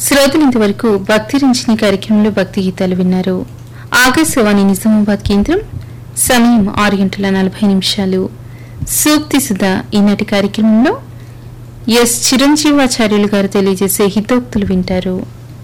శ్రోతలు ఇంతవరకు భక్తి రించిన కార్యక్రమంలో భక్తి గీతాలు విన్నారు ఆకాశవాణి నిజామాబాద్ కేంద్రం సమయం ఆరు గంటల నలభై నిమిషాలు సూక్తి సుధా ఈనాటి కార్యక్రమంలో ఎస్ చిరంజీవాచార్యులు గారు తెలియజేసే హితోక్తులు వింటారు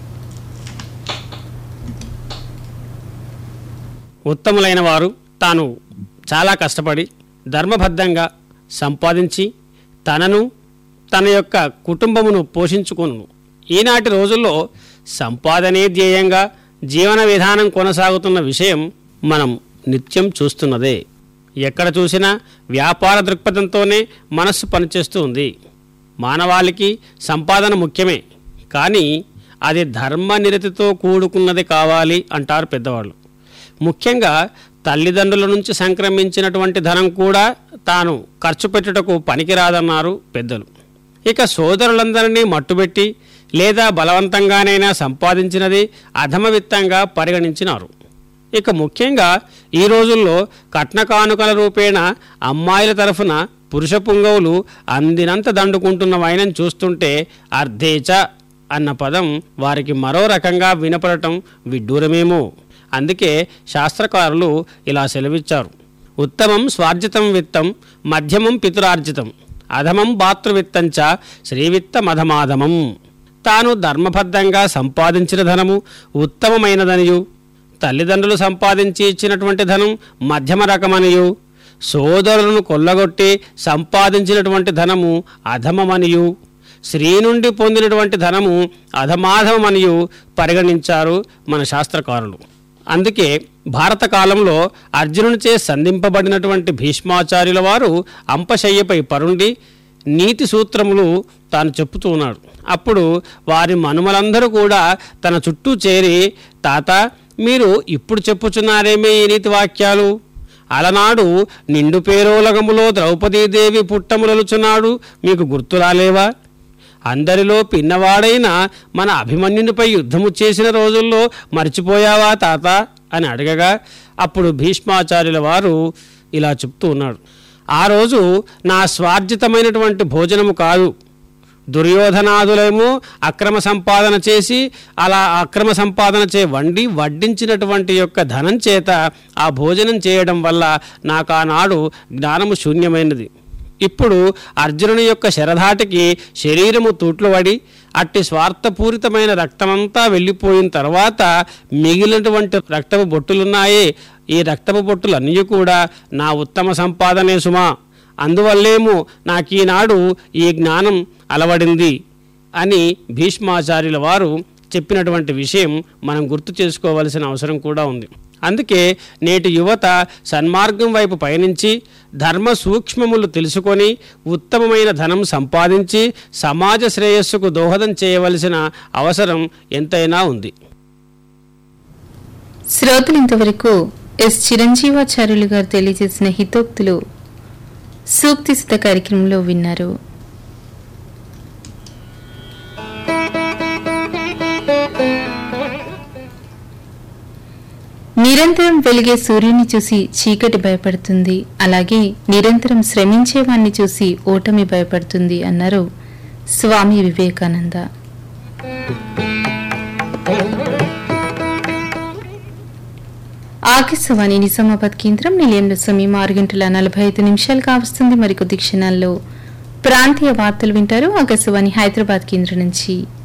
ఉత్తములైన వారు తాను చాలా కష్టపడి ధర్మబద్ధంగా సంపాదించి తనను తన యొక్క కుటుంబమును పోషించుకును ఈనాటి రోజుల్లో సంపాదనే ధ్యేయంగా జీవన విధానం కొనసాగుతున్న విషయం మనం నిత్యం చూస్తున్నదే ఎక్కడ చూసినా వ్యాపార దృక్పథంతోనే మనస్సు పనిచేస్తూ ఉంది మానవాళికి సంపాదన ముఖ్యమే కానీ అది ధర్మనిరతితో కూడుకున్నది కావాలి అంటారు పెద్దవాళ్ళు ముఖ్యంగా తల్లిదండ్రుల నుంచి సంక్రమించినటువంటి ధనం కూడా తాను ఖర్చు పెట్టుటకు పనికిరాదన్నారు పెద్దలు ఇక సోదరులందరినీ మట్టుబెట్టి లేదా బలవంతంగానైనా సంపాదించినది అధమ విత్తంగా పరిగణించినారు ఇక ముఖ్యంగా ఈ రోజుల్లో కట్న కానుకల రూపేణ అమ్మాయిల తరఫున పురుష పుంగవులు అందినంత దండుకుంటున్న వైనం చూస్తుంటే అర్ధేచ అన్న పదం వారికి మరో రకంగా వినపడటం విడ్డూరమేమో అందుకే శాస్త్రకారులు ఇలా సెలవిచ్చారు ఉత్తమం స్వార్జితం విత్తం మధ్యమం పితురార్జితం అధమం భాతృవిత్తంచ శ్రీవిత్తమధమాధమం తాను ధర్మబద్ధంగా సంపాదించిన ధనము ఉత్తమమైనదనియు తల్లిదండ్రులు సంపాదించి ఇచ్చినటువంటి ధనం మధ్యమ రకమనియు సోదరులను కొల్లగొట్టి సంపాదించినటువంటి ధనము అధమమనియు స్త్రీ నుండి పొందినటువంటి ధనము అధమాధమనియు పరిగణించారు మన శాస్త్రకారులు అందుకే భారత కాలంలో అర్జునునిచే సంధింపబడినటువంటి భీష్మాచార్యుల వారు అంపశయ్యపై పరుండి నీతి సూత్రములు తాను చెప్పుతూ ఉన్నాడు అప్పుడు వారి మనుమలందరూ కూడా తన చుట్టూ చేరి తాత మీరు ఇప్పుడు చెప్పుచున్నారేమే ఈ నీతి వాక్యాలు అలనాడు నిండు పేరోలగములో ద్రౌపదీదేవి పుట్టములలుచున్నాడు మీకు గుర్తు రాలేవా అందరిలో పిన్నవాడైన మన అభిమన్యునిపై యుద్ధము చేసిన రోజుల్లో మర్చిపోయావా తాత అని అడగగా అప్పుడు భీష్మాచార్యుల వారు ఇలా చెప్తూ ఉన్నాడు ఆ రోజు నా స్వార్జితమైనటువంటి భోజనము కాదు దుర్యోధనాదులేమో అక్రమ సంపాదన చేసి అలా అక్రమ సంపాదన చే వండి వడ్డించినటువంటి యొక్క ధనం చేత ఆ భోజనం చేయడం వల్ల నాకు ఆనాడు జ్ఞానము శూన్యమైనది ఇప్పుడు అర్జునుని యొక్క శరధాటికి శరీరము తూట్లు పడి అట్టి స్వార్థపూరితమైన రక్తమంతా వెళ్ళిపోయిన తర్వాత మిగిలినటువంటి రక్తపు బొట్టులున్నాయే ఈ రక్తపు బొట్టులు అన్నీ కూడా నా ఉత్తమ సంపాదనే సుమా అందువల్లేమో నాకు ఈనాడు ఈ జ్ఞానం అలవడింది అని భీష్మాచార్యుల వారు చెప్పినటువంటి విషయం మనం గుర్తు చేసుకోవలసిన అవసరం కూడా ఉంది అందుకే నేటి యువత సన్మార్గం వైపు పయనించి ధర్మ సూక్ష్మములు తెలుసుకొని ఉత్తమమైన ధనం సంపాదించి సమాజ శ్రేయస్సుకు దోహదం చేయవలసిన అవసరం ఎంతైనా ఉంది శ్రోతలు ఇంతవరకు ఎస్ చిరంజీవాచార్యులు గారు తెలియజేసిన హితోక్తులు సూక్తి సుధ కార్యక్రమంలో విన్నారు నిరంతరం వెలిగే సూర్యుని చూసి చీకటి భయపడుతుంది అలాగే నిరంతరం శ్రమించేవాణ్ణి చూసి ఓటమి భయపడుతుంది అన్నారు స్వామి వివేకానంద ఆకాశవాణి నిజామాబాద్ కేంద్రం నిలయంలో సమయం ఆరు గంటల నలభై ఐదు నిమిషాలు కావస్తుంది మరికొద్ది క్షణాల్లో ప్రాంతీయ వార్తలు వింటారు ఆకాశవాణి హైదరాబాద్ కేంద్రం నుంచి